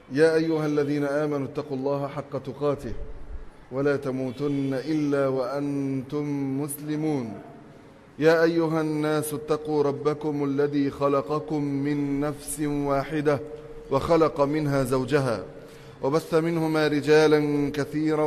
يا أيها الذين آمنوا اتقوا الله حق تقاته ولا تموتن إلا وأنتم مسلمون يا أيها الناس اتقوا ربكم الذي خلقكم من نفس واحدة وخلق منها زوجها وبث منهما رجالا كثيرا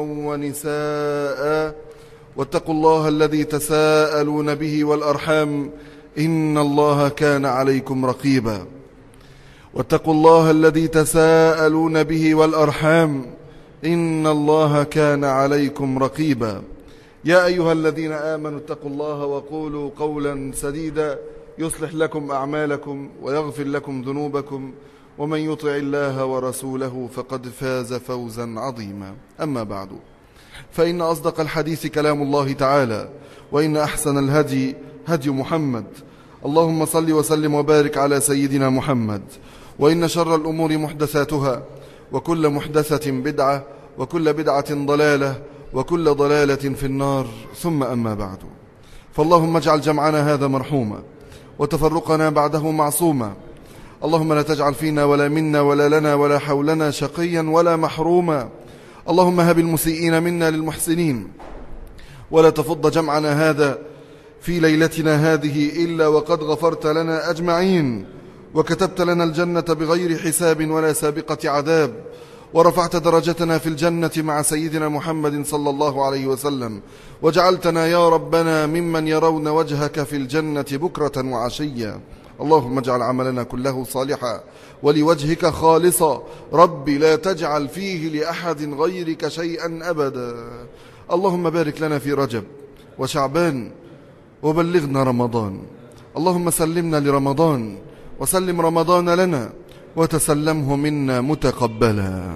ونساء واتقوا الله الذي تساءلون به والأرحام إن الله كان عليكم رقيبا واتقوا الله الذي تساءلون به والأرحام إن الله كان عليكم رقيبا يا أيها الذين آمنوا اتقوا الله وقولوا قولا سديدا يصلح لكم أعمالكم ويغفر لكم ذنوبكم ومن يطع الله ورسوله فقد فاز فوزا عظيما أما بعد فإن أصدق الحديث كلام الله تعالى وإن أحسن الهدي هدي محمد اللهم صل وسلم وبارك على سيدنا محمد وإن شر الأمور محدثاتها وكل محدثة بدعة وكل بدعة ضلالة وكل ضلالة في النار ثم أما بعد فاللهم اجعل جمعنا هذا مرحوما وتفرقنا بعده معصوما اللهم لا تجعل فينا ولا منا ولا لنا ولا حولنا شقيا ولا محروما اللهم هب المسيئين منا للمحسنين ولا تفض جمعنا هذا في ليلتنا هذه إلا وقد غفرت لنا أجمعين وكتبت لنا الجنة بغير حساب ولا سابقة عذاب ورفعت درجتنا في الجنة مع سيدنا محمد صلى الله عليه وسلم وجعلتنا يا ربنا ممن يرون وجهك في الجنة بكرة وعشيا اللهم اجعل عملنا كله صالحا ولوجهك خالصا ربي لا تجعل فيه لأحد غيرك شيئا أبدا اللهم بارك لنا في رجب وشعبان وبلغنا رمضان اللهم سلمنا لرمضان وسلم رمضان لنا وتسلمه منا متقبلا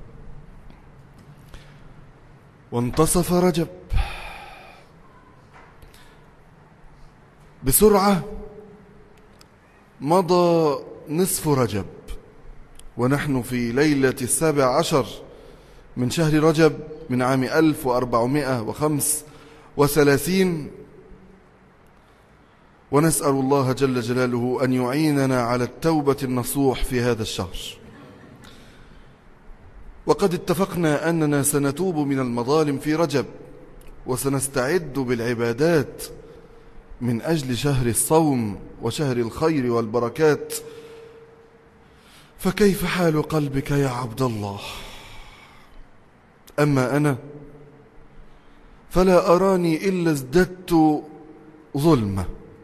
وانتصف رجب بسرعة مضى نصف رجب ونحن في ليلة السابع عشر من شهر رجب من عام ألف وأربعمائة وخمس وثلاثين ونسأل الله جل جلاله أن يعيننا على التوبة النصوح في هذا الشهر وقد اتفقنا أننا سنتوب من المظالم في رجب وسنستعد بالعبادات من أجل شهر الصوم وشهر الخير والبركات فكيف حال قلبك يا عبد الله أما أنا فلا أراني إلا ازددت ظلمة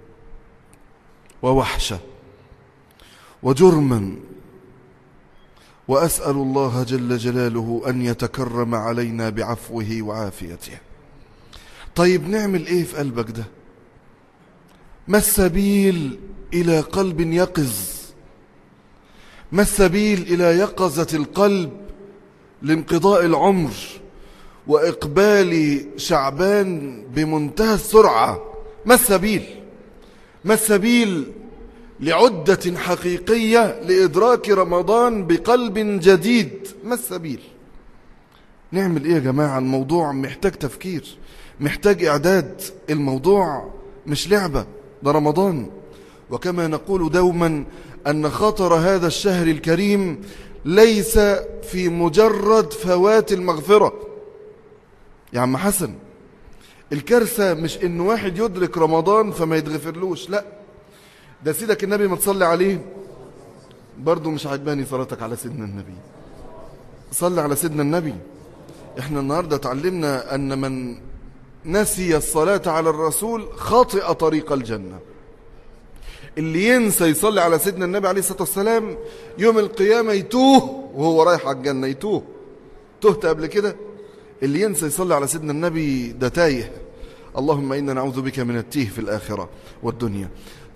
ووحشة وجرما وأسأل الله جل جلاله أن يتكرم علينا بعفوه وعافيته طيب نعمل إيه في قلبك ده ما السبيل إلى قلب يقظ ما السبيل إلى يقظة القلب لانقضاء العمر وإقبال شعبان بمنتهى السرعة ما السبيل ما السبيل لعدة حقيقية لإدراك رمضان بقلب جديد ما السبيل نعمل إيه يا جماعة الموضوع محتاج تفكير محتاج إعداد الموضوع مش لعبة ده رمضان وكما نقول دوما أن خطر هذا الشهر الكريم ليس في مجرد فوات المغفرة يا عم حسن الكارثة مش إن واحد يدرك رمضان فما يتغفرلوش لا ده سيدك النبي ما تصلي عليه برضو مش عجباني صلاتك على سيدنا النبي صلي على سيدنا النبي احنا النهاردة تعلمنا أن من نسي الصلاة على الرسول خاطئ طريق الجنة اللي ينسى يصلي على سيدنا النبي عليه الصلاة والسلام يوم القيامة يتوه وهو رايح على الجنة يتوه تهت قبل كده اللي ينسى يصلي على سيدنا النبي ده تايه اللهم إنا نعوذ بك من التيه في الآخرة والدنيا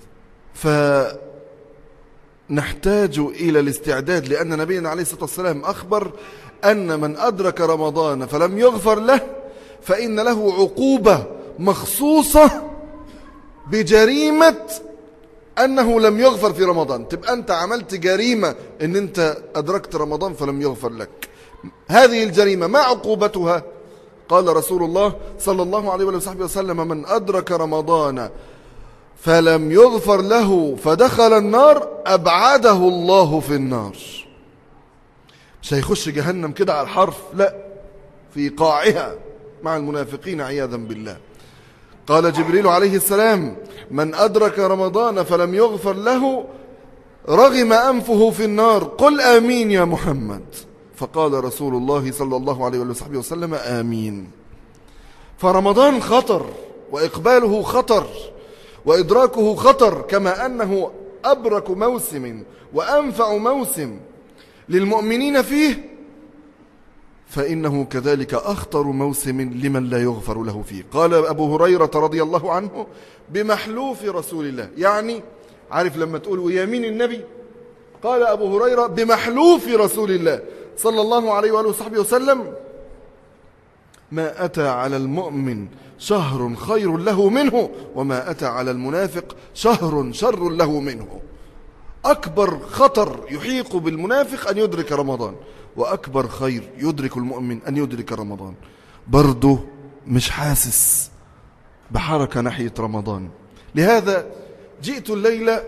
فنحتاج إلى الاستعداد لأن نبينا عليه الصلاة والسلام أخبر أن من أدرك رمضان فلم يغفر له فإن له عقوبة مخصوصة بجريمة أنه لم يغفر في رمضان تبقى أنت عملت جريمة أن أنت أدركت رمضان فلم يغفر لك هذه الجريمة ما عقوبتها قال رسول الله صلى الله عليه وصحبه وسلم من أدرك رمضان فلم يغفر له فدخل النار أبعده الله في النار مش هيخش جهنم كده على الحرف لا في قاعها مع المنافقين عياذا بالله قال جبريل عليه السلام من أدرك رمضان فلم يغفر له رغم أنفه في النار قل آمين يا محمد فقال رسول الله صلى الله عليه وصحبه وسلم آمين فرمضان خطر وإقباله خطر وإدراكه خطر كما أنه أبرك موسم وأنفع موسم للمؤمنين فيه فإنه كذلك أخطر موسم لمن لا يغفر له فيه قال أبو هريرة رضي الله عنه بمحلوف رسول الله يعني عارف لما تقول ويمين النبي قال أبو هريرة بمحلوف رسول الله صلى الله عليه وآله وصحبه وسلم ما أتى على المؤمن شهر خير له منه وما أتى على المنافق شهر شر له منه أكبر خطر يحيق بالمنافق أن يدرك رمضان وأكبر خير يدرك المؤمن أن يدرك رمضان برضه مش حاسس بحركة ناحية رمضان لهذا جئت الليلة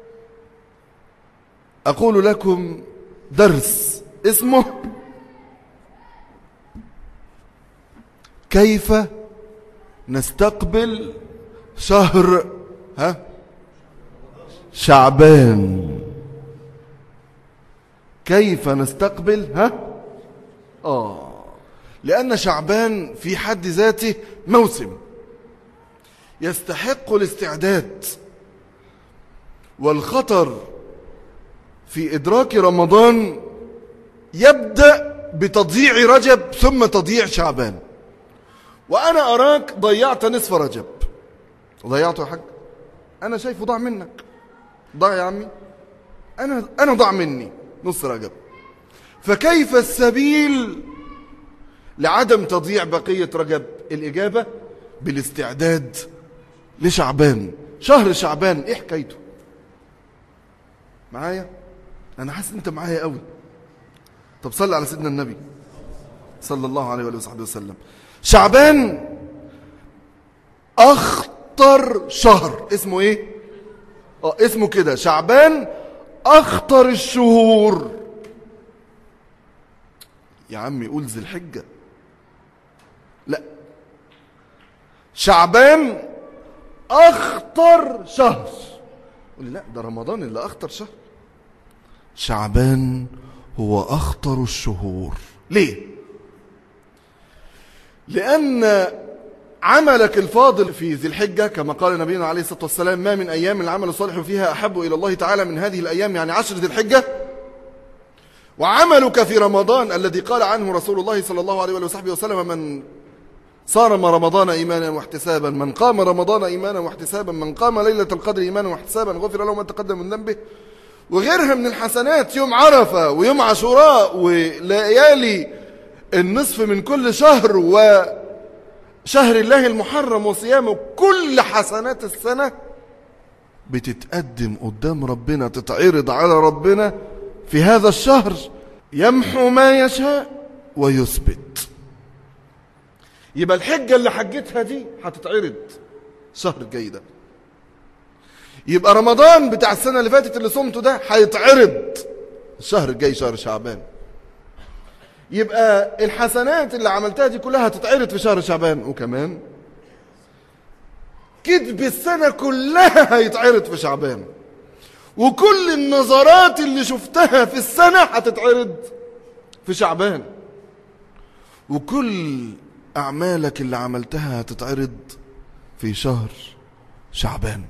أقول لكم درس اسمه كيف نستقبل شهر ها شعبان كيف نستقبل ها آه لأن شعبان في حد ذاته موسم يستحق الاستعداد والخطر في إدراك رمضان يبدأ بتضييع رجب ثم تضييع شعبان وأنا أراك ضيعت نصف رجب ضيعته يا حاج أنا شايفه ضاع منك ضاع يا عمي أنا, أنا ضاع مني نص رجب فكيف السبيل لعدم تضييع بقية رجب الإجابة بالاستعداد لشعبان شهر شعبان إيه حكايته معايا أنا حاسس أنت معايا قوي طب صلي على سيدنا النبي صلى الله عليه وآله وصحبه وسلم شعبان أخطر شهر اسمه إيه اه اسمه كده شعبان أخطر الشهور يا عمي قول ذي الحجة لا شعبان أخطر شهر قول لا ده رمضان اللي أخطر شهر شعبان هو أخطر الشهور ليه لأن عملك الفاضل في ذي الحجة كما قال نبينا عليه الصلاة والسلام ما من أيام العمل الصالح فيها أحب إلى الله تعالى من هذه الأيام يعني عشر ذي الحجة وعملك في رمضان الذي قال عنه رسول الله صلى الله عليه وصحبه وسلم من صارم رمضان إيمانا واحتسابا من قام رمضان إيمانا واحتسابا من قام ليلة القدر إيمانا واحتسابا غفر له ما تقدم من ذنبه وغيرها من الحسنات يوم عرفة ويوم عاشوراء وليالي النصف من كل شهر وشهر الله المحرم وصيامه كل حسنات السنة بتتقدم قدام ربنا تتعرض على ربنا في هذا الشهر يمحو ما يشاء ويثبت يبقى الحجة اللي حجتها دي هتتعرض شهر الجاي ده يبقى رمضان بتاع السنة اللي فاتت اللي صمته ده هيتعرض الشهر الجاي شهر شعبان يبقى الحسنات اللي عملتها دي كلها هتتعرض في شهر شعبان وكمان كذب السنة كلها هيتعرض في شعبان وكل النظرات اللي شفتها في السنة هتتعرض في شعبان وكل أعمالك اللي عملتها هتتعرض في شهر شعبان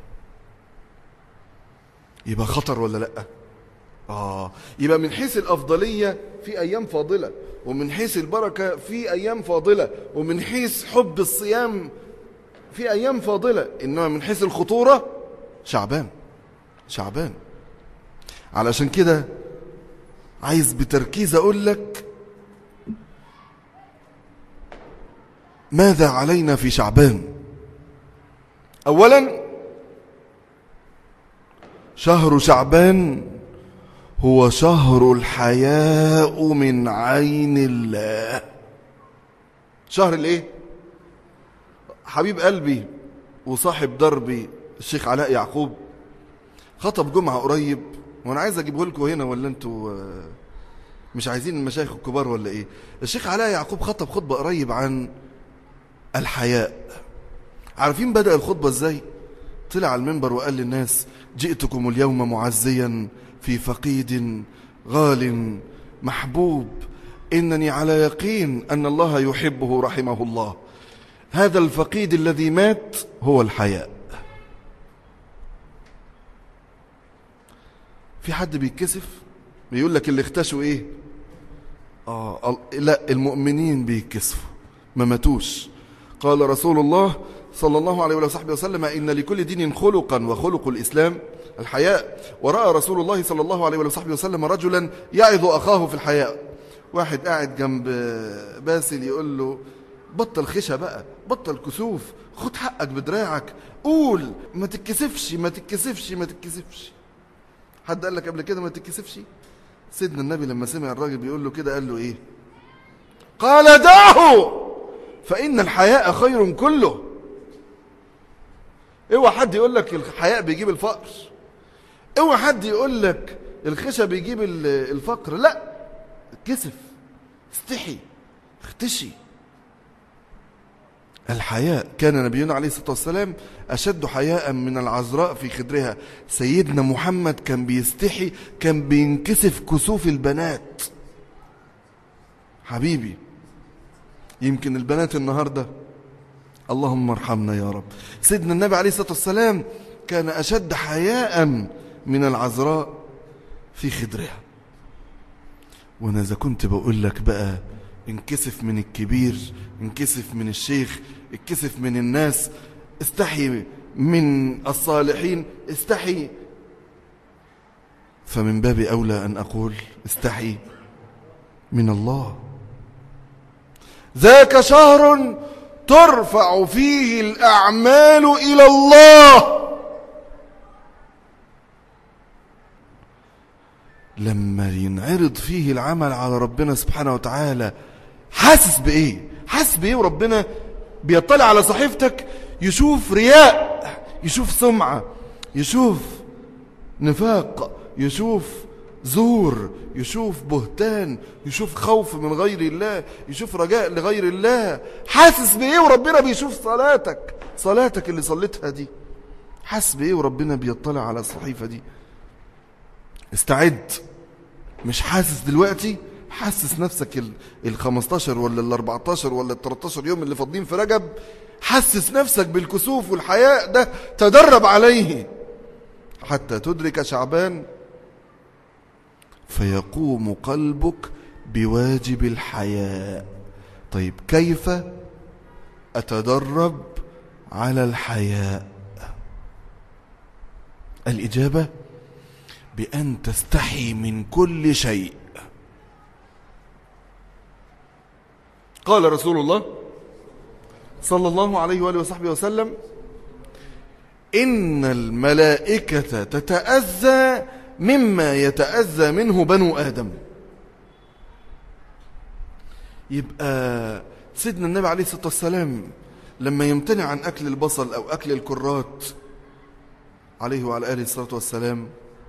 يبقى خطر ولا لأ آه يبقى من حيث الأفضلية في أيام فاضلة ومن حيث البركة في أيام فاضلة ومن حيث حب الصيام في أيام فاضلة إنما من حيث الخطورة شعبان شعبان علشان كده عايز بتركيز أقول لك ماذا علينا في شعبان أولا شهر شعبان هو شهر الحياء من عين الله شهر الايه حبيب قلبي وصاحب دربي الشيخ علاء يعقوب خطب جمعة قريب وانا عايز اجيبه لكم هنا ولا انتوا مش عايزين المشايخ الكبار ولا ايه الشيخ علاء يعقوب خطب خطبة قريب عن الحياء عارفين بدأ الخطبة ازاي طلع على المنبر وقال للناس جئتكم اليوم معزيا في فقيد غال محبوب إنني على يقين أن الله يحبه رحمه الله هذا الفقيد الذي مات هو الحياء في حد بيتكسف بيقول لك اللي اختشوا ايه آه لا المؤمنين بيتكسفوا ما ماتوش قال رسول الله صلى الله عليه وصحبه وسلم إن لكل دين خلقا وخلق الإسلام الحياء ورأى رسول الله صلى الله عليه وصحبه وسلم رجلا يعظ أخاه في الحياء واحد قاعد جنب باسل يقول له بطل خشة بقى بطل كسوف خد حقك بدراعك قول ما تتكسفش ما تتكسفش ما تتكسفش حد قال لك قبل كده ما تتكسفش سيدنا النبي لما سمع الراجل بيقول له كده قال له ايه قال دعه فإن الحياء خير كله اوعى حد يقول لك الحياء بيجيب الفقر اوعى حد يقول لك الخشة بيجيب الفقر لا كسف استحي اختشي الحياء كان نبينا عليه الصلاة والسلام أشد حياء من العذراء في خدرها سيدنا محمد كان بيستحي كان بينكسف كسوف البنات حبيبي يمكن البنات النهاردة اللهم ارحمنا يا رب سيدنا النبي عليه الصلاة والسلام كان أشد حياء من العذراء في خدرها وانا اذا كنت بقول لك بقى انكسف من الكبير انكسف من الشيخ انكسف من الناس استحي من الصالحين استحي فمن باب أولى أن أقول استحي من الله ذاك شهر ترفع فيه الأعمال إلى الله لما ينعرض فيه العمل على ربنا سبحانه وتعالى حاسس بإيه حاسس بإيه وربنا بيطلع على صحيفتك يشوف رياء يشوف سمعة يشوف نفاق يشوف زور يشوف بهتان يشوف خوف من غير الله يشوف رجاء لغير الله حاسس بإيه وربنا بيشوف صلاتك صلاتك اللي صليتها دي حاسس بإيه وربنا بيطلع على الصحيفة دي استعد مش حاسس دلوقتي حاسس نفسك ال 15 ولا ال 14 ولا ال 13 يوم اللي فاضلين في رجب حسس نفسك بالكسوف والحياء ده تدرب عليه حتى تدرك شعبان فيقوم قلبك بواجب الحياء طيب كيف أتدرب على الحياء الإجابة بأن تستحي من كل شيء قال رسول الله صلى الله عليه وآله وصحبه وسلم إن الملائكة تتأذى مما يتأذى منه بنو آدم يبقى سيدنا النبي عليه الصلاة والسلام لما يمتنع عن أكل البصل أو أكل الكرات عليه وعلى آله الصلاة والسلام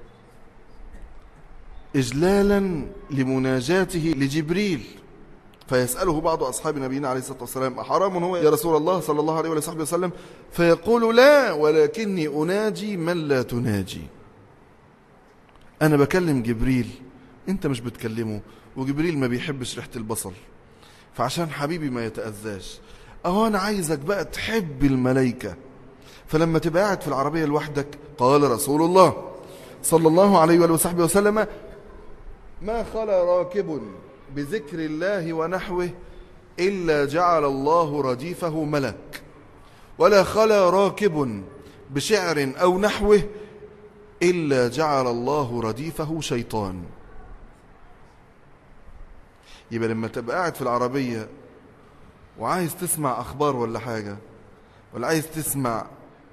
إجلالا لمناجاته لجبريل فيسأله بعض أصحاب نبينا عليه الصلاة والسلام أحرام هو يا رسول الله صلى الله عليه وصحبه وسلم فيقول لا ولكني أناجي من لا تناجي أنا بكلم جبريل أنت مش بتكلمه وجبريل ما بيحبش ريحة البصل فعشان حبيبي ما يتأذاش أهو أنا عايزك بقى تحب الملائكة فلما تبقى قاعد في العربية لوحدك قال رسول الله صلى الله عليه وصحبه وسلم ما خلا راكب بذكر الله ونحوه إلا جعل الله رديفه ملك ولا خلا راكب بشعر أو نحوه إلا جعل الله رديفه شيطان يبقى لما تبقى قاعد في العربية وعايز تسمع أخبار ولا حاجة ولا عايز تسمع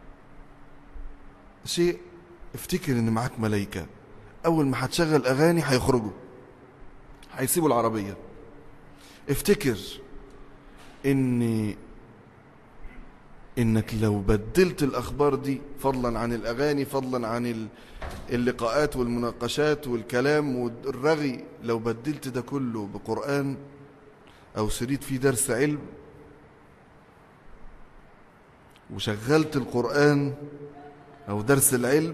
شيء افتكر ان معاك ملايكة اول ما هتشغل اغاني هيخرجوا هيسيبوا العربية افتكر ان انك لو بدلت الاخبار دي فضلا عن الاغاني فضلا عن اللقاءات والمناقشات والكلام والرغي لو بدلت ده كله بقرآن او شريط فيه درس علم وشغلت القرآن او درس العلم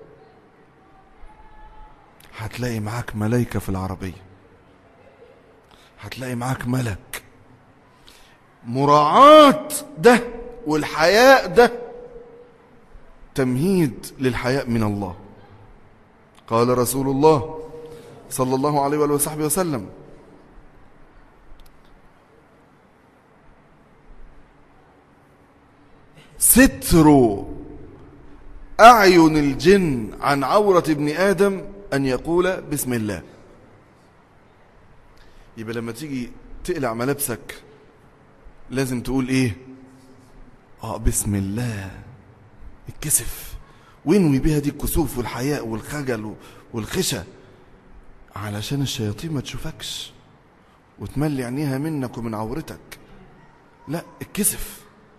هتلاقي معاك ملايكة في العربية هتلاقي معاك ملك مراعاة ده والحياء ده تمهيد للحياء من الله قال رسول الله صلى الله عليه وآله وصحبه وسلم ستر أعين الجن عن عورة ابن آدم أن يقول بسم الله يبقى لما تيجي تقلع ملابسك لازم تقول ايه اه بسم الله الكسف وينوي بها دي الكسوف والحياء والخجل والخشة علشان الشياطين ما تشوفكش وتملي عينيها منك ومن عورتك لا الكسف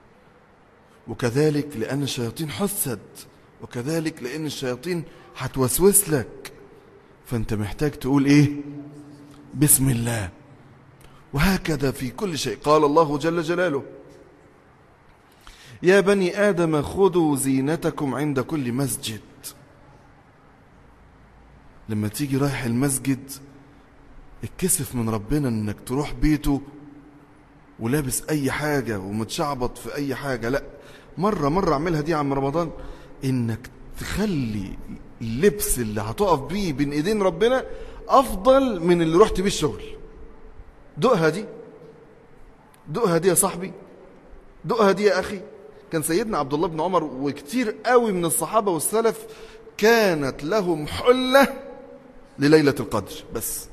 وكذلك لأن الشياطين حسد وكذلك لأن الشياطين هتوسوس لك فأنت محتاج تقول إيه بسم الله وهكذا في كل شيء قال الله جل جلاله يا بني آدم خذوا زينتكم عند كل مسجد لما تيجي رايح المسجد اتكسف من ربنا انك تروح بيته ولابس اي حاجة ومتشعبط في اي حاجة لا مرة مرة اعملها دي عم رمضان انك تخلي اللبس اللي هتقف بيه بين ايدين ربنا افضل من اللي رحت بيه الشغل دقها دي دقها دي يا صاحبي دقها دي يا اخي كان سيدنا عبد الله بن عمر وكتير قوي من الصحابة والسلف كانت لهم حلة لليلة القدر بس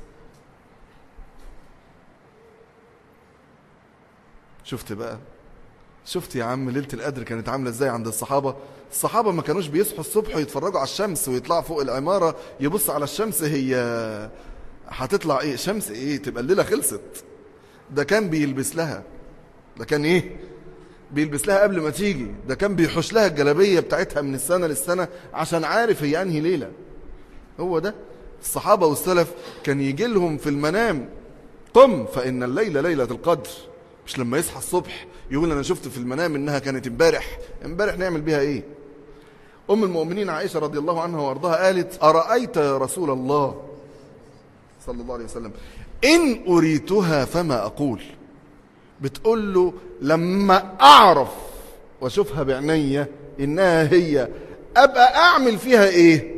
شفت بقى شفت يا عم ليلة القدر كانت عاملة ازاي عند الصحابة الصحابة ما كانوش بيصحوا الصبح ويتفرجوا على الشمس ويطلعوا فوق العمارة يبص على الشمس هي هتطلع ايه شمس ايه تبقى الليلة خلصت ده كان بيلبس لها ده كان ايه بيلبس لها قبل ما تيجي ده كان بيحوش لها الجلابية بتاعتها من السنة للسنة عشان عارف هي انهي ليلة هو ده الصحابة والسلف كان يجي لهم في المنام قم فإن الليلة ليلة القدر مش لما يصحى الصبح يقول أنا شفت في المنام إنها كانت امبارح امبارح نعمل بيها إيه أم المؤمنين عائشة رضي الله عنها وارضاها قالت أرأيت يا رسول الله صلى الله عليه وسلم إن أريتها فما أقول بتقول له لما أعرف وأشوفها بعينيا إنها هي أبقى أعمل فيها إيه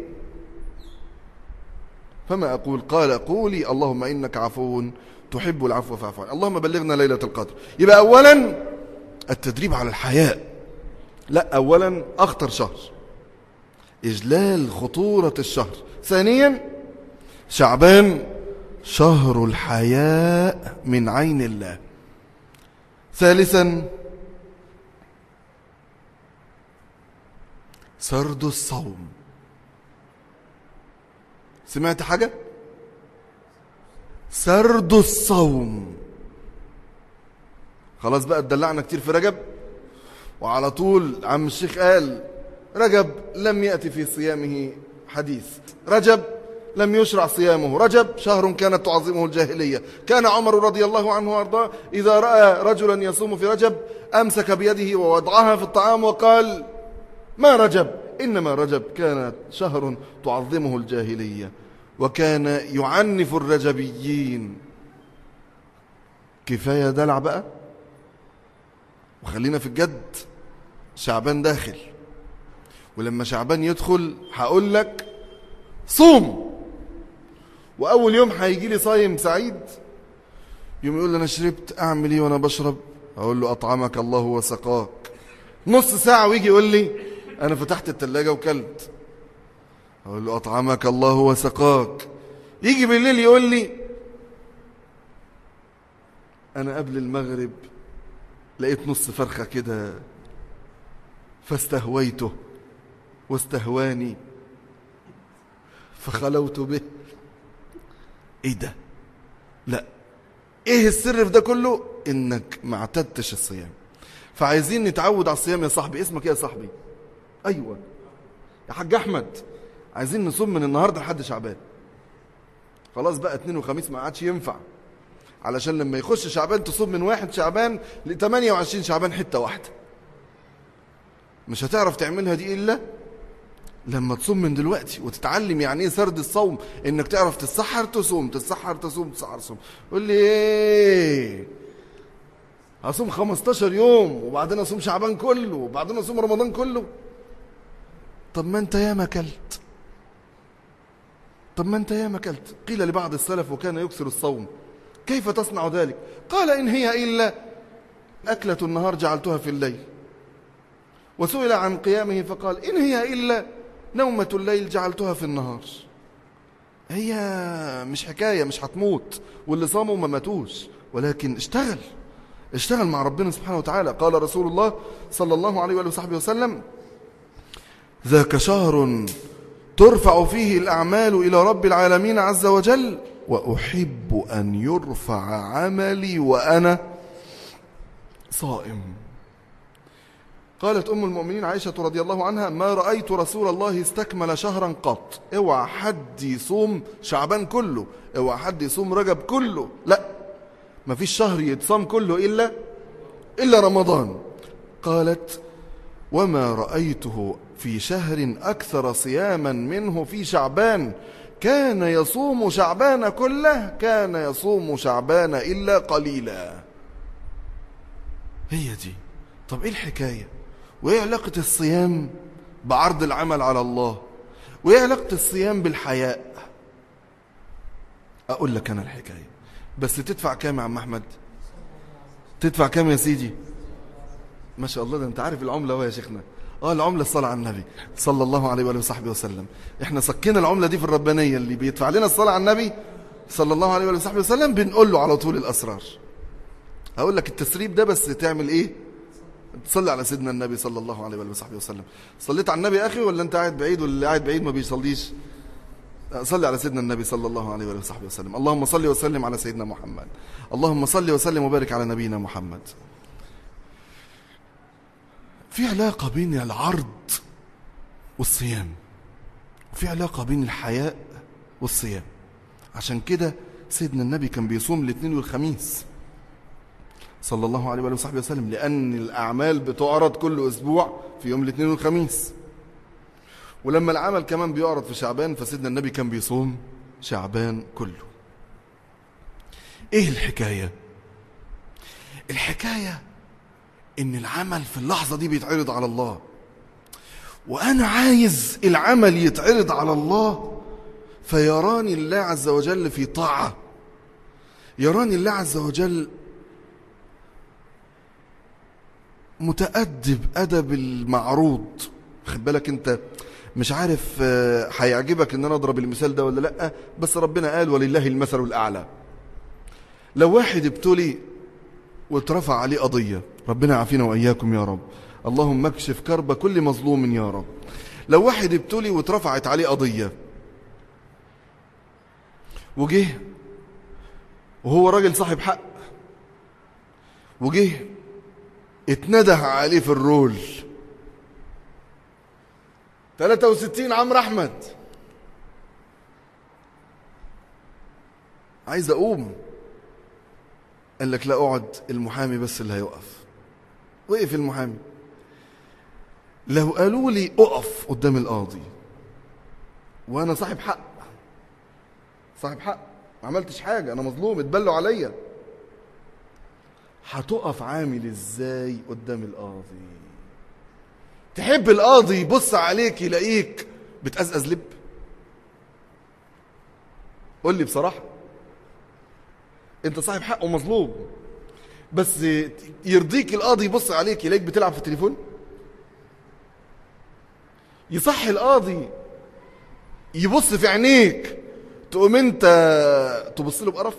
فما أقول قال قولي اللهم إنك عفو تحب العفو فاعف عني اللهم بلغنا ليلة القدر يبقى أولا التدريب على الحياء لا أولا أخطر شهر إجلال خطورة الشهر ثانيا شعبان شهر الحياء من عين الله ثالثا سرد الصوم سمعت حاجة سرد الصوم خلاص بقى اتدلعنا كتير في رجب وعلى طول عم الشيخ قال رجب لم يأتي في صيامه حديث رجب لم يشرع صيامه رجب شهر كانت تعظمه الجاهلية كان عمر رضي الله عنه وارضاه إذا رأى رجلا يصوم في رجب أمسك بيده ووضعها في الطعام وقال ما رجب إنما رجب كانت شهر تعظمه الجاهلية وكان يعنف الرجبيين كفاية دلع بقى وخلينا في الجد شعبان داخل ولما شعبان يدخل هقول لك صوم واول يوم هيجي لي صايم سعيد يوم يقول لي انا شربت اعمل ايه وانا بشرب اقول له اطعمك الله وسقاك نص ساعه ويجي يقول لي انا فتحت التلاجة وكلت اقول له اطعمك الله وسقاك يجي بالليل يقول لي انا قبل المغرب لقيت نص فرخه كده فاستهويته واستهواني فخلوت به ايه ده لا ايه السر في ده كله انك ما اعتدتش الصيام فعايزين نتعود على الصيام يا صاحبي اسمك ايه يا صاحبي ايوه يا حاج احمد عايزين نصوم من النهارده لحد شعبان خلاص بقى اثنين وخميس ما عادش ينفع علشان لما يخش شعبان تصوم من واحد شعبان ل 28 شعبان حته واحده مش هتعرف تعملها دي الا لما تصوم من دلوقتي وتتعلم يعني ايه سرد الصوم انك تعرف تتسحر تصوم تتسحر تصوم تتسحر تصوم قول لي ايه هصوم 15 يوم وبعدين اصوم شعبان كله وبعدين اصوم رمضان كله طب ما انت ياما كلت طب ما انت ياما كلت قيل لبعض السلف وكان يكثر الصوم كيف تصنع ذلك قال ان هي الا اكله النهار جعلتها في الليل وسئل عن قيامه فقال ان هي الا نومه الليل جعلتها في النهار هي مش حكايه مش هتموت واللي صاموا ما ماتوش ولكن اشتغل اشتغل مع ربنا سبحانه وتعالى قال رسول الله صلى الله عليه وآله وصحبه وسلم ذاك شهر ترفع فيه الأعمال إلى رب العالمين عز وجل وأحب أن يرفع عملي وأنا صائم قالت أم المؤمنين عائشة رضي الله عنها ما رأيت رسول الله استكمل شهرا قط اوعى حد يصوم شعبان كله اوعى حد يصوم رجب كله لا ما فيش شهر يتصام كله إلا إلا رمضان قالت وما رأيته في شهر أكثر صياما منه في شعبان كان يصوم شعبان كله كان يصوم شعبان إلا قليلا هي دي طب إيه الحكاية وإيه علاقة الصيام بعرض العمل على الله وإيه علاقة الصيام بالحياء أقول لك أنا الحكاية بس تدفع كام يا عم أحمد تدفع كام يا سيدي ما شاء الله ده انت عارف العملة اهو يا شيخنا اه العملة الصلاة على النبي صلى الله عليه وآله وصحبه وسلم احنا سكينا العملة دي في الربانية اللي بيدفع لنا الصلاة على النبي صلى الله عليه وآله وصحبه وسلم بنقول له على طول الأسرار هقول لك التسريب ده بس تعمل ايه تصلي على سيدنا النبي صلى الله عليه وآله وصحبه وسلم صليت على النبي يا أخي ولا أنت قاعد بعيد واللي قاعد بعيد ما بيصليش صلي على سيدنا النبي صلى الله عليه وآله وصحبه وسلم اللهم صل وسلم على سيدنا محمد اللهم صل وسلم وبارك على نبينا محمد في علاقة بين العرض والصيام وفي علاقة بين الحياء والصيام عشان كده سيدنا النبي كان بيصوم الاثنين والخميس صلى الله عليه وآله وصحبه وسلم لأن الأعمال بتعرض كل أسبوع في يوم الاثنين والخميس ولما العمل كمان بيعرض في شعبان فسيدنا النبي كان بيصوم شعبان كله ايه الحكاية الحكاية ان العمل في اللحظة دي بيتعرض على الله وانا عايز العمل يتعرض على الله فيراني الله عز وجل في طاعة يراني الله عز وجل متأدب أدب المعروض خد بالك انت مش عارف هيعجبك ان انا اضرب المثال ده ولا لا بس ربنا قال ولله المثل الاعلى لو واحد ابتلي واترفع عليه قضيه ربنا يعافينا واياكم يا رب اللهم اكشف كرب كل مظلوم يا رب لو واحد ابتلي واترفعت عليه قضيه وجه وهو راجل صاحب حق وجه اتنده عليه في الرول 63 عمرو احمد عايز اقوم قال لك لا اقعد المحامي بس اللي هيقف وقف المحامي لو قالوا لي اقف قدام القاضي وانا صاحب حق صاحب حق ما عملتش حاجه انا مظلوم اتبلوا عليا هتقف عامل ازاي قدام القاضي تحب القاضي يبص عليك يلاقيك بتقزقز لب قول لي بصراحة انت صاحب حق ومظلوم بس يرضيك القاضي يبص عليك يلاقيك بتلعب في التليفون يصح القاضي يبص في عينيك تقوم انت تبص له بقرف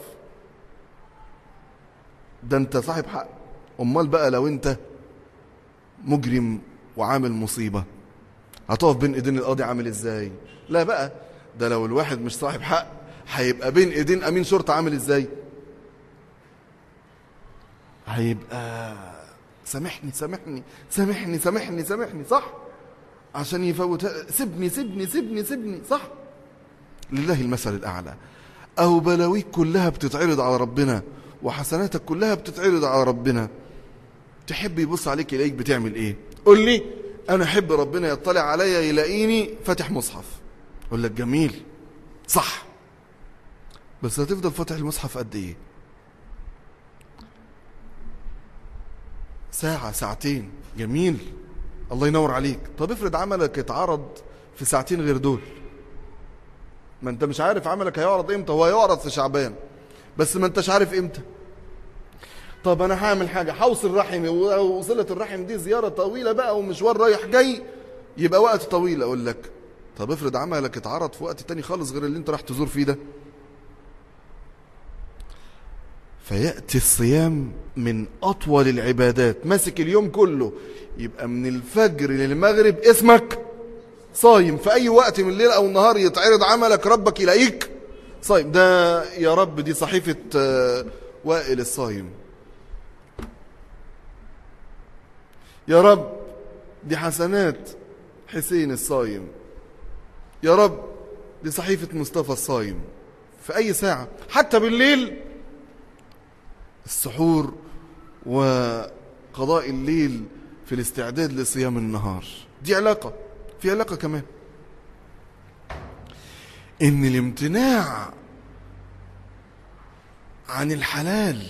ده انت صاحب حق امال بقى لو انت مجرم وعامل مصيبة هتقف بين ايدين القاضي عامل ازاي لا بقى ده لو الواحد مش صاحب حق هيبقى بين ايدين امين شرطة عامل ازاي هيبقى سامحني سامحني سامحني سامحني سامحني صح عشان يفوت سيبني سيبني سيبني سيبني صح لله المثل الأعلى أو بلاويك كلها بتتعرض على ربنا وحسناتك كلها بتتعرض على ربنا تحب يبص عليك يلاقيك بتعمل ايه قول لي انا احب ربنا يطلع عليا يلاقيني فاتح مصحف اقول لك جميل صح بس هتفضل فاتح المصحف قد ايه ساعة ساعتين جميل الله ينور عليك طب افرض عملك اتعرض في ساعتين غير دول ما انت مش عارف عملك هيعرض امتى هو هيعرض في شعبان بس ما انتش عارف امتى طب انا هعمل حاجه هوصل رحمي وصله الرحم دي زياره طويله بقى ومشوار رايح جاي يبقى وقت طويل اقول لك طب افرض عملك اتعرض في وقت تاني خالص غير اللي انت راح تزور فيه ده فياتي الصيام من اطول العبادات ماسك اليوم كله يبقى من الفجر للمغرب اسمك صايم في اي وقت من الليل او النهار يتعرض عملك ربك يلاقيك صايم ده يا رب دي صحيفه آه، وائل الصايم يا رب دي حسنات حسين الصايم يا رب دي صحيفة مصطفى الصايم في أي ساعة حتى بالليل السحور وقضاء الليل في الاستعداد لصيام النهار دي علاقة في علاقة كمان إن الامتناع عن الحلال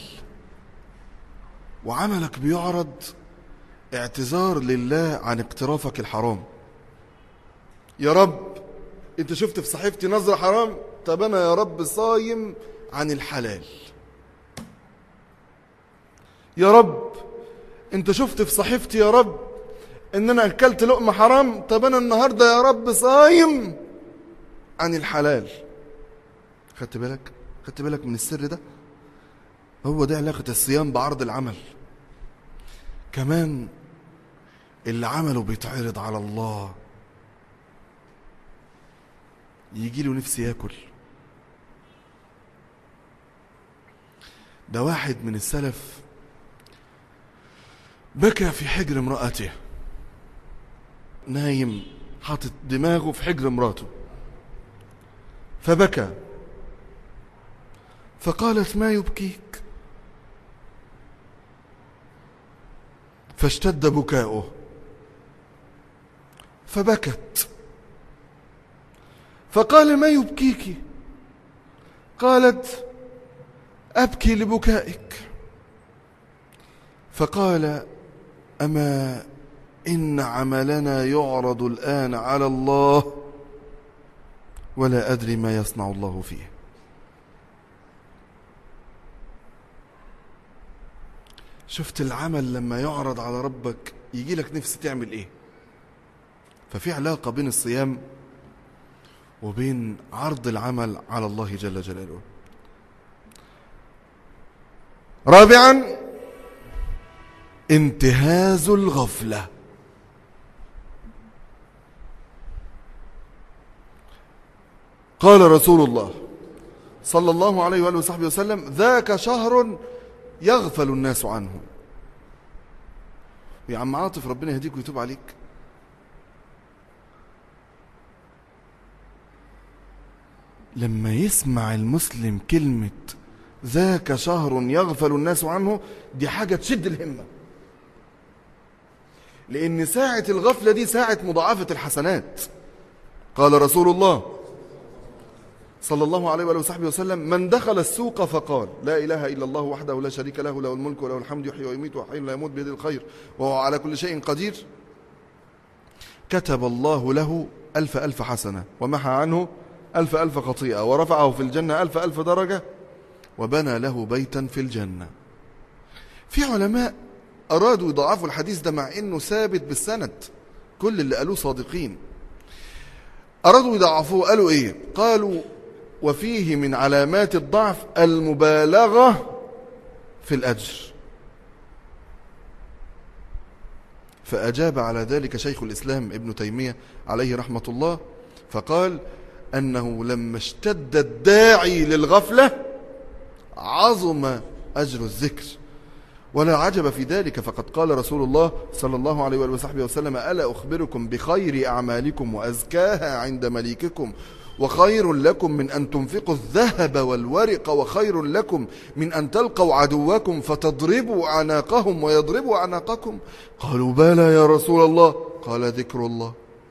وعملك بيعرض اعتذار لله عن اقترافك الحرام يا رب انت شفت في صحيفتي نظرة حرام طب انا يا رب صايم عن الحلال يا رب انت شفت في صحيفتي يا رب ان انا اكلت لقمة حرام طب انا النهاردة يا رب صايم عن الحلال خدت بالك خدت بالك من السر ده هو ده علاقة الصيام بعرض العمل كمان اللي عمله بيتعرض على الله يجي له نفسي ياكل ده واحد من السلف بكى في حجر امرأته نايم حاطط دماغه في حجر امراته فبكى فقالت ما يبكيك فاشتد بكاؤه فبكت فقال ما يبكيك قالت أبكي لبكائك فقال أما إن عملنا يعرض الآن على الله ولا أدري ما يصنع الله فيه شفت العمل لما يعرض على ربك يجي لك نفس تعمل ايه ففي علاقة بين الصيام وبين عرض العمل على الله جل جلاله رابعا انتهاز الغفلة قال رسول الله صلى الله عليه وآله وصحبه وسلم ذاك شهر يغفل الناس عنه يا عم عاطف ربنا يهديك ويتوب عليك لما يسمع المسلم كلمة ذاك شهر يغفل الناس عنه دي حاجة تشد الهمة لأن ساعة الغفلة دي ساعة مضاعفة الحسنات قال رسول الله صلى الله عليه وآله وصحبه وسلم من دخل السوق فقال لا إله إلا الله وحده لا شريك له له الملك وله الحمد يحيي ويميت وحي لا يموت بيده الخير وهو على كل شيء قدير كتب الله له ألف ألف حسنة ومحى عنه ألف ألف خطيئة ورفعه في الجنة ألف ألف درجة وبنى له بيتا في الجنة في علماء أرادوا يضاعفوا الحديث ده مع أنه ثابت بالسند كل اللي قالوه صادقين أرادوا يضعفوه قالوا إيه قالوا وفيه من علامات الضعف المبالغة في الأجر فأجاب على ذلك شيخ الإسلام ابن تيمية عليه رحمة الله فقال أنه لما اشتد الداعي للغفلة عظم أجر الذكر ولا عجب في ذلك فقد قال رسول الله صلى الله عليه وآله وصحبه وسلم ألا أخبركم بخير أعمالكم وأزكاها عند مليككم وخير لكم من أن تنفقوا الذهب والورق وخير لكم من أن تلقوا عدوكم فتضربوا أعناقهم ويضربوا أعناقكم قالوا بلى يا رسول الله قال ذكر الله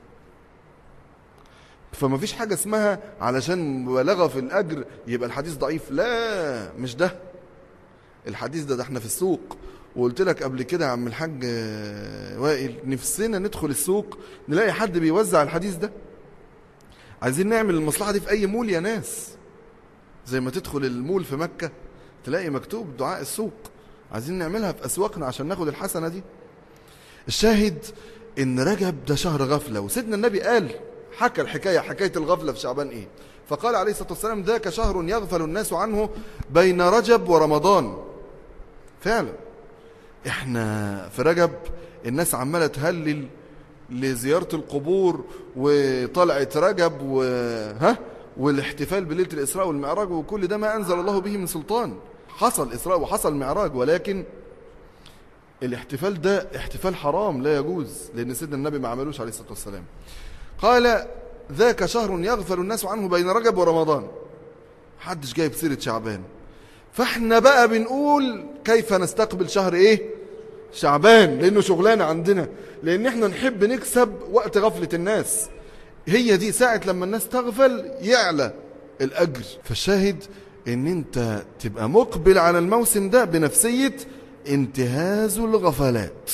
فما فيش حاجة اسمها علشان مبالغة في الأجر يبقى الحديث ضعيف لا مش ده الحديث ده ده احنا في السوق وقلت لك قبل كده يا عم الحاج وائل نفسنا ندخل السوق نلاقي حد بيوزع الحديث ده عايزين نعمل المصلحة دي في أي مول يا ناس زي ما تدخل المول في مكة تلاقي مكتوب دعاء السوق عايزين نعملها في أسواقنا عشان ناخد الحسنة دي الشاهد إن رجب ده شهر غفلة وسيدنا النبي قال حكى الحكاية حكاية الغفلة في شعبان إيه فقال عليه الصلاة والسلام ذاك شهر يغفل الناس عنه بين رجب ورمضان فعلا احنا في رجب الناس عمالة تهلل لزيارة القبور وطلعة رجب وها والاحتفال بليلة الإسراء والمعراج وكل ده ما أنزل الله به من سلطان حصل إسراء وحصل معراج ولكن الاحتفال ده احتفال حرام لا يجوز لأن سيدنا النبي ما عملوش عليه الصلاة والسلام قال ذاك شهر يغفل الناس عنه بين رجب ورمضان حدش جايب سيرة شعبان فاحنا بقى بنقول كيف نستقبل شهر ايه شعبان لانه شغلانة عندنا لان احنا نحب نكسب وقت غفلة الناس هي دي ساعة لما الناس تغفل يعلى الاجر فالشاهد ان انت تبقى مقبل على الموسم ده بنفسية انتهاز الغفلات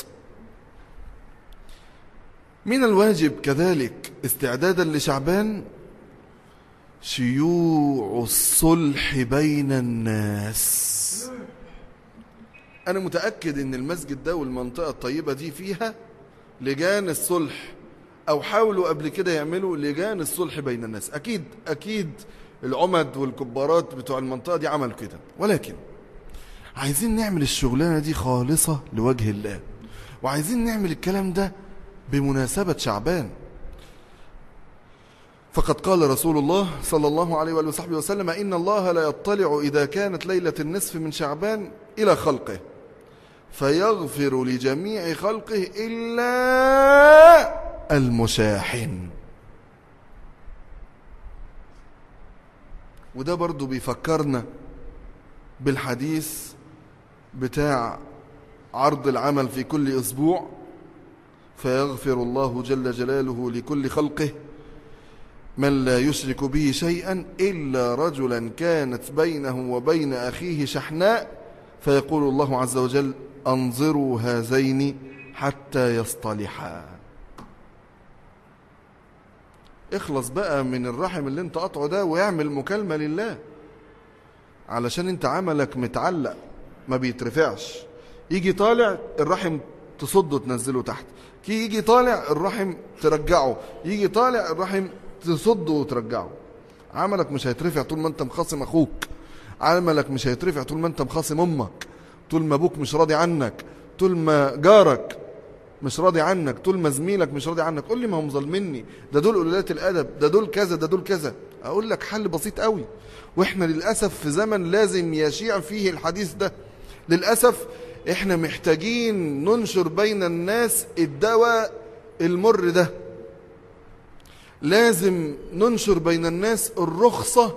من الواجب كذلك استعدادا لشعبان شيوع الصلح بين الناس أنا متأكد إن المسجد ده والمنطقة الطيبة دي فيها لجان الصلح أو حاولوا قبل كده يعملوا لجان الصلح بين الناس أكيد أكيد العمد والكبارات بتوع المنطقة دي عملوا كده ولكن عايزين نعمل الشغلانة دي خالصة لوجه الله وعايزين نعمل الكلام ده بمناسبة شعبان فقد قال رسول الله صلى الله عليه وآله وصحبه وسلم إن الله لا يطلع إذا كانت ليلة النصف من شعبان إلى خلقه فيغفر لجميع خلقه إلا المشاحن وده برضو بيفكرنا بالحديث بتاع عرض العمل في كل أسبوع فيغفر الله جل جلاله لكل خلقه من لا يشرك به شيئا إلا رجلا كانت بينه وبين أخيه شحناء فيقول الله عز وجل أنظروا هذين حتى يصطلحا اخلص بقى من الرحم اللي انت قطعه ده ويعمل مكالمة لله علشان انت عملك متعلق ما بيترفعش يجي طالع الرحم تصده تنزله تحت كي يجي طالع الرحم ترجعه يجي طالع الرحم تصده وترجعه عملك مش هيترفع طول ما انت مخاصم اخوك عملك مش هيترفع طول ما انت مخاصم امك طول ما ابوك مش راضي عنك طول ما جارك مش راضي عنك طول ما زميلك مش راضي عنك قول لي ما هم ظالميني ده دول قلالات الادب ده دول كذا ده دول كذا اقول لك حل بسيط قوي واحنا للاسف في زمن لازم يشيع فيه الحديث ده للاسف احنا محتاجين ننشر بين الناس الدواء المر ده لازم ننشر بين الناس الرخصة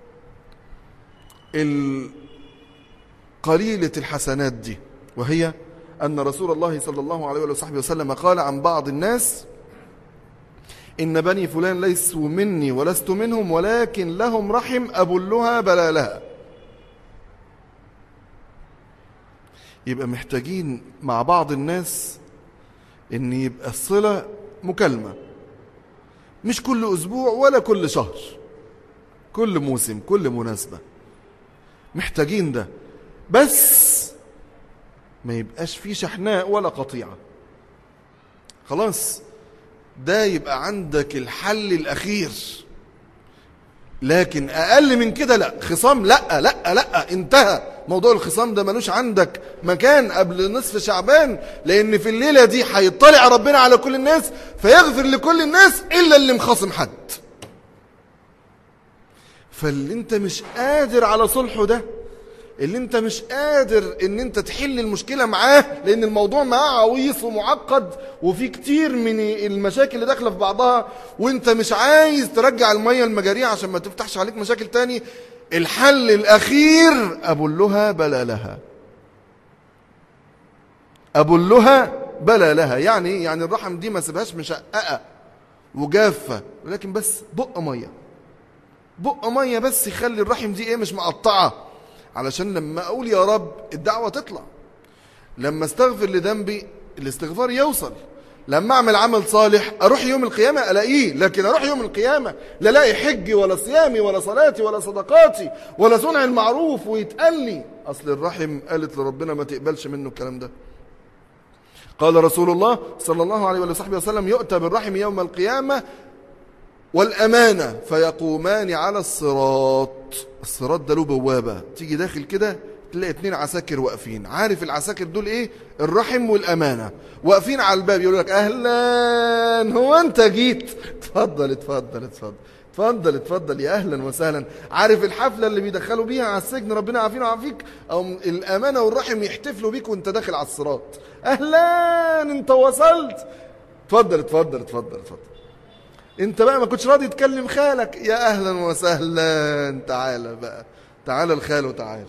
قليلة الحسنات دي وهي أن رسول الله صلى الله عليه وصحبه وسلم قال عن بعض الناس إن بني فلان ليسوا مني ولست منهم ولكن لهم رحم أبلها بلالها يبقى محتاجين مع بعض الناس ان يبقى الصلة مكالمة مش كل أسبوع ولا كل شهر كل موسم كل مناسبة محتاجين ده بس ما يبقاش فيه شحناء ولا قطيعة خلاص ده يبقى عندك الحل الأخير لكن أقل من كده لا خصام لا لا لا انتهى موضوع الخصام ده ملوش عندك مكان قبل نصف شعبان لأن في الليلة دي هيطلع ربنا على كل الناس فيغفر لكل الناس إلا اللي مخاصم حد فاللي انت مش قادر على صلحه ده اللي انت مش قادر ان انت تحل المشكلة معاه لان الموضوع معاه عويص ومعقد وفي كتير من المشاكل اللي داخله في بعضها وانت مش عايز ترجع المية المجارية عشان ما تفتحش عليك مشاكل تاني الحل الاخير ابلها بلا لها ابلها بلا لها يعني ايه يعني الرحم دي ما سيبهاش مشققه وجافه ولكن بس بق ميه بق ميه بس يخلي الرحم دي ايه مش مقطعه علشان لما اقول يا رب الدعوه تطلع لما استغفر لذنبي الاستغفار يوصل لما اعمل عمل صالح اروح يوم القيامه الاقيه لكن اروح يوم القيامه لا الاقي حجي ولا صيامي ولا صلاتي ولا صدقاتي ولا صنع المعروف ويتقال لي اصل الرحم قالت لربنا ما تقبلش منه الكلام ده قال رسول الله صلى الله عليه وصحبه وسلم يؤتى بالرحم يوم القيامة والأمانة فيقومان على الصراط الصراط ده له بوابة تيجي داخل كده تلاقي اتنين عساكر واقفين عارف العساكر دول ايه الرحم والأمانة واقفين على الباب يقولوا لك أهلا هو أنت جيت اتفضل اتفضل اتفضل اتفضل اتفضل يا اهلا وسهلا عارف الحفله اللي بيدخلوا بيها على السجن ربنا عافينا وعافيك او الامانه والرحم يحتفلوا بيك وانت داخل على الصراط اهلا انت وصلت اتفضل اتفضل اتفضل اتفضل انت بقى ما كنتش راضي تكلم خالك يا اهلا وسهلا تعالى بقى تعالى الخال وتعالى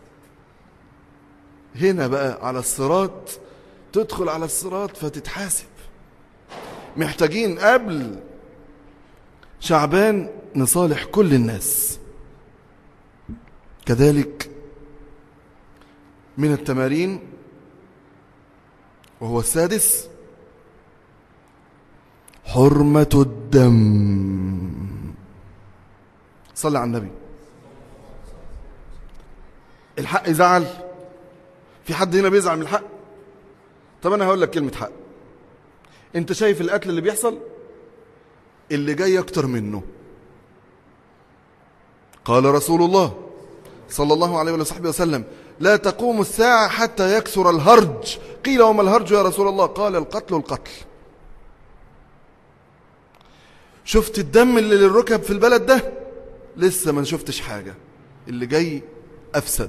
هنا بقى على الصراط تدخل على الصراط فتتحاسب محتاجين قبل شعبان نصالح كل الناس كذلك من التمارين وهو السادس حرمة الدم صلى على النبي الحق يزعل في حد هنا بيزعل من الحق طب انا هقول لك كلمة حق انت شايف القتل اللي بيحصل اللي جاي اكتر منه قال رسول الله صلى الله عليه وصحبه وسلم لا تقوم الساعة حتى يكثر الهرج قيل وما الهرج يا رسول الله قال القتل القتل شفت الدم اللي للركب في البلد ده لسه ما شفتش حاجة اللي جاي أفسد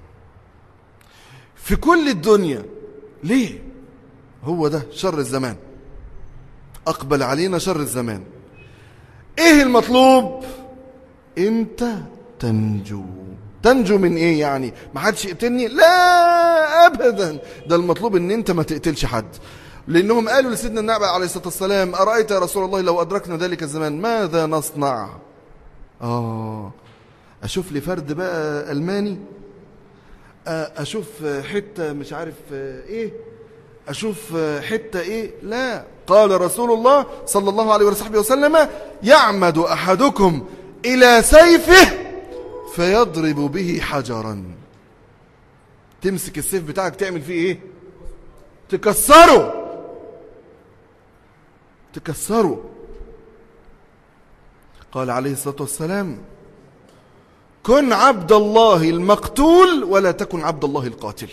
في كل الدنيا ليه هو ده شر الزمان أقبل علينا شر الزمان ايه المطلوب انت تنجو تنجو من ايه يعني ما حدش يقتلني لا ابدا ده المطلوب ان انت ما تقتلش حد لانهم قالوا لسيدنا النبي عليه الصلاه والسلام ارايت يا رسول الله لو ادركنا ذلك الزمان ماذا نصنع اه اشوف لي فرد بقى الماني اشوف حته مش عارف ايه اشوف حته ايه لا قال رسول الله صلى الله عليه وصحبه وسلم يعمد احدكم الى سيفه فيضرب به حجرا تمسك السيف بتاعك تعمل فيه ايه تكسره تكسره قال عليه الصلاه والسلام كن عبد الله المقتول ولا تكن عبد الله القاتل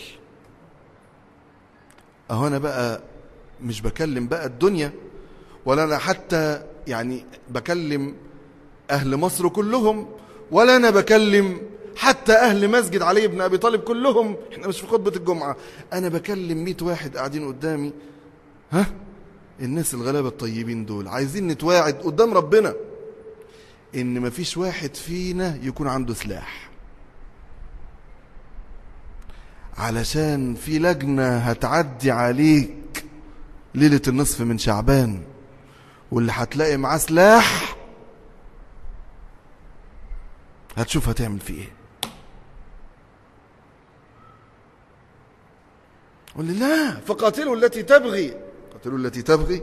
اهو انا بقى مش بكلم بقى الدنيا ولا انا حتى يعني بكلم اهل مصر كلهم ولا انا بكلم حتى اهل مسجد علي بن ابي طالب كلهم احنا مش في خطبه الجمعه انا بكلم 100 واحد قاعدين قدامي ها الناس الغلابه الطيبين دول عايزين نتواعد قدام ربنا ان مفيش واحد فينا يكون عنده سلاح علشان في لجنة هتعدي عليك ليلة النصف من شعبان واللي هتلاقي معاه سلاح هتشوف هتعمل فيه ايه قول لي لا فقاتلوا التي تبغي قاتلوا التي تبغي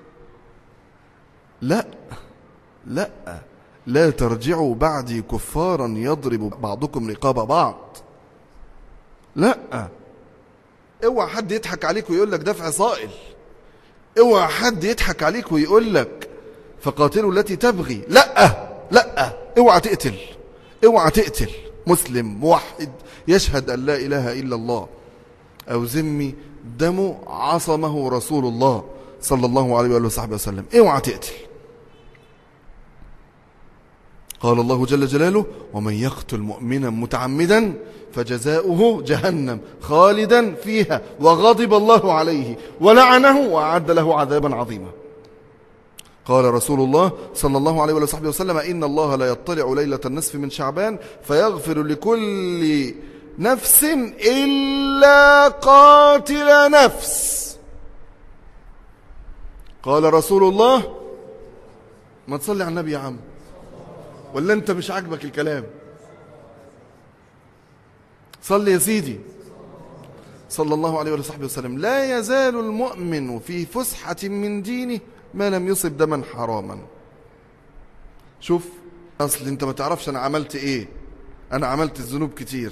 لا لا لا ترجعوا بعدي كفارا يضرب بعضكم رقاب بعض لا اوعى حد يضحك عليك ويقول لك دفع صائل اوعى حد يضحك عليك ويقول لك فقاتلوا التي تبغي لا لا اوعى تقتل اوعى تقتل مسلم موحد يشهد ان لا اله الا الله او ذمي دمه عصمه رسول الله صلى الله عليه واله وصحبه وسلم اوعى تقتل قال الله جل جلاله ومن يقتل مؤمنا متعمدا فجزاؤه جهنم خالدا فيها وغضب الله عليه ولعنه وأعد له عذابا عظيما قال رسول الله صلى الله عليه وصحبه وسلم إن الله لا يطلع ليلة النصف من شعبان فيغفر لكل نفس إلا قاتل نفس قال رسول الله ما تصلي على النبي يا عم ولا انت مش عاجبك الكلام صلي يا سيدي صلى الله عليه وصحبه وسلم لا يزال المؤمن في فسحة من دينه ما لم يصب دما حراما شوف اصل انت ما تعرفش انا عملت ايه انا عملت الذنوب كتير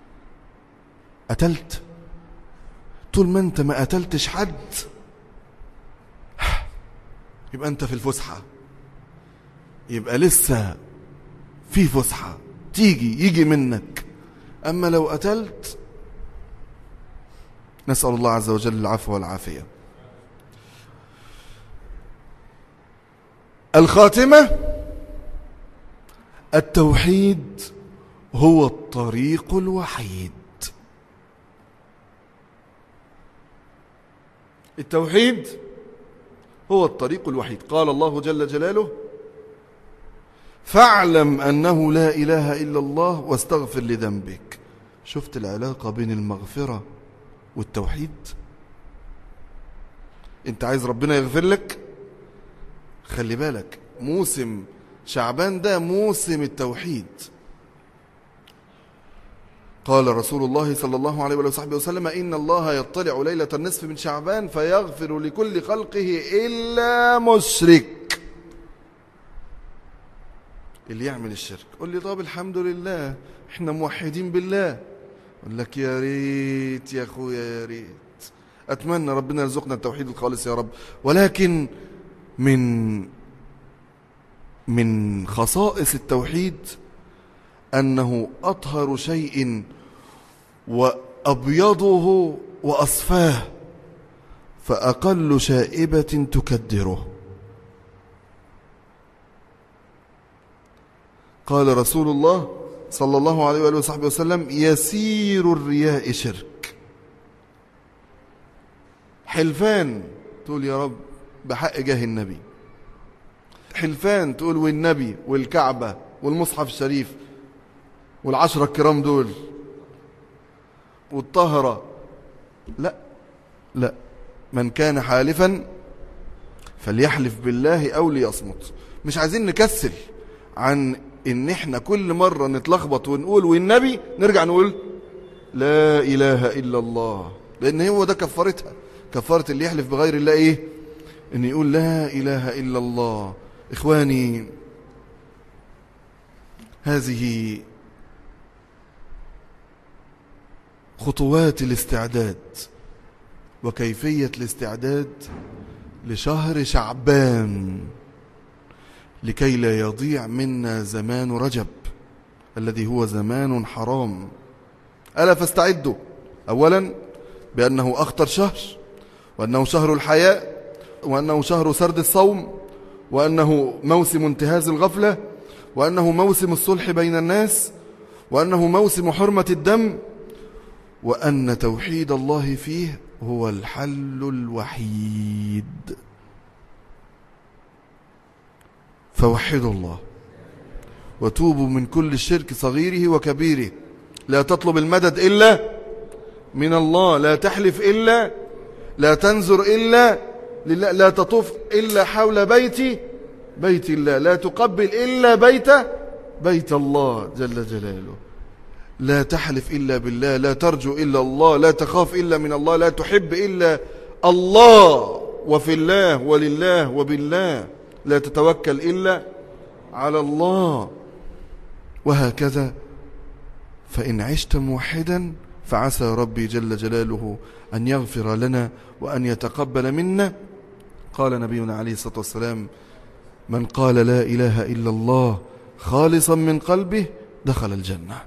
قتلت طول ما انت ما قتلتش حد يبقى انت في الفسحة يبقى لسه في فسحة تيجي يجي منك أما لو قتلت نسأل الله عز وجل العفو والعافية الخاتمة التوحيد هو الطريق الوحيد التوحيد هو الطريق الوحيد قال الله جل جلاله فاعلم أنه لا إله إلا الله واستغفر لذنبك شفت العلاقة بين المغفرة والتوحيد انت عايز ربنا يغفر لك خلي بالك موسم شعبان ده موسم التوحيد قال رسول الله صلى الله عليه وصحبه وسلم إن الله يطلع ليلة النصف من شعبان فيغفر لكل خلقه إلا مشرك اللي يعمل الشرك قول لي طب الحمد لله احنا موحدين بالله اقول لك يا ريت يا اخويا يا ريت اتمنى ربنا يرزقنا التوحيد الخالص يا رب ولكن من من خصائص التوحيد انه اطهر شيء وابيضه واصفاه فاقل شائبه تكدره قال رسول الله صلى الله عليه وآله وصحبه وسلم يسير الرياء شرك حلفان تقول يا رب بحق جاه النبي حلفان تقول والنبي والكعبة والمصحف الشريف والعشرة الكرام دول والطهرة لا لا من كان حالفا فليحلف بالله أو ليصمت مش عايزين نكسل عن ان احنا كل مرة نتلخبط ونقول والنبي نرجع نقول لا اله الا الله لان هو ده كفارتها كفارة اللي يحلف بغير الله ايه ان يقول لا اله الا الله اخواني هذه خطوات الاستعداد وكيفية الاستعداد لشهر شعبان لكي لا يضيع منا زمان رجب الذي هو زمان حرام ألا فاستعدوا أولا بأنه أخطر شهر وأنه شهر الحياة وأنه شهر سرد الصوم وأنه موسم انتهاز الغفلة وأنه موسم الصلح بين الناس وأنه موسم حرمة الدم وأن توحيد الله فيه هو الحل الوحيد فوحدوا الله وتوبوا من كل الشرك صغيره وكبيره لا تطلب المدد إلا من الله لا تحلف إلا لا تنظر إلا لله لا تطوف إلا حول بيت بيت الله لا تقبل إلا بيت بيت الله جل جلاله لا تحلف إلا بالله لا ترجو إلا الله لا تخاف إلا من الله لا تحب إلا الله وفي الله ولله وبالله لا تتوكل إلا على الله وهكذا فإن عشت موحدا فعسى ربي جل جلاله أن يغفر لنا وأن يتقبل منا قال نبينا عليه الصلاة والسلام من قال لا إله إلا الله خالصا من قلبه دخل الجنة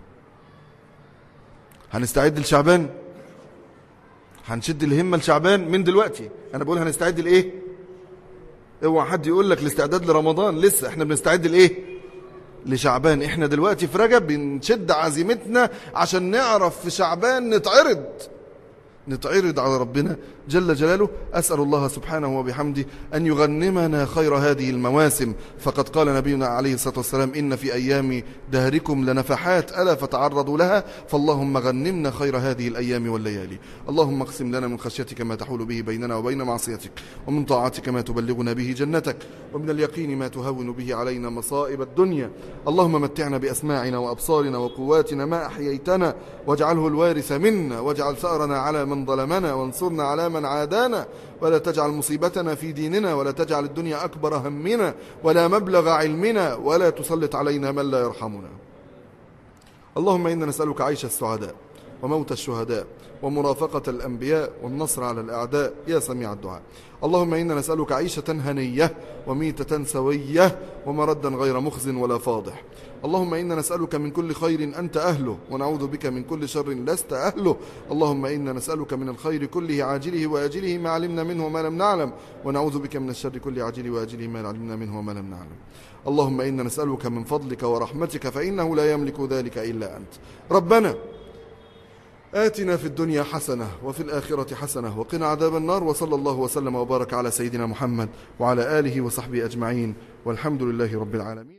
هنستعد لشعبان هنشد الهمة لشعبان من دلوقتي أنا بقول هنستعد لإيه اوعى حد يقول لك الاستعداد لرمضان لسه احنا بنستعد لايه لشعبان احنا دلوقتي في رجب بنشد عزيمتنا عشان نعرف في شعبان نتعرض نتعرض على ربنا جل جلاله أسأل الله سبحانه وبحمده أن يغنمنا خير هذه المواسم فقد قال نبينا عليه الصلاة والسلام إن في أيام دهركم لنفحات ألا فتعرضوا لها فاللهم غنمنا خير هذه الأيام والليالي اللهم اقسم لنا من خشيتك ما تحول به بيننا وبين معصيتك ومن طاعتك ما تبلغنا به جنتك ومن اليقين ما تهون به علينا مصائب الدنيا اللهم متعنا بأسماعنا وأبصارنا وقواتنا ما أحييتنا واجعله الوارث منا واجعل ثأرنا على من ظلمنا وانصرنا على من عادانا ولا تجعل مصيبتنا في ديننا ولا تجعل الدنيا أكبر همنا ولا مبلغ علمنا ولا تسلط علينا من لا يرحمنا اللهم إنا نسألك عيش السعداء وموت الشهداء ومرافقة الأنبياء والنصر على الأعداء يا سميع الدعاء اللهم إنا نسألك عيشة هنية وميتة سوية ومردا غير مخز ولا فاضح اللهم إنا نسألك من كل خير أنت أهله ونعوذ بك من كل شر لست أهله اللهم إنا نسألك من الخير كله عاجله وآجله ما علمنا منه وما لم نعلم ونعوذ بك من الشر كل عاجله وآجله ما علمنا منه وما لم نعلم اللهم إنا نسألك من فضلك ورحمتك فإنه لا يملك ذلك إلا أنت ربنا آتنا في الدنيا حسنة وفي الآخرة حسنة وقنا عذاب النار وصلى الله وسلم وبارك على سيدنا محمد وعلى آله وصحبه أجمعين والحمد لله رب العالمين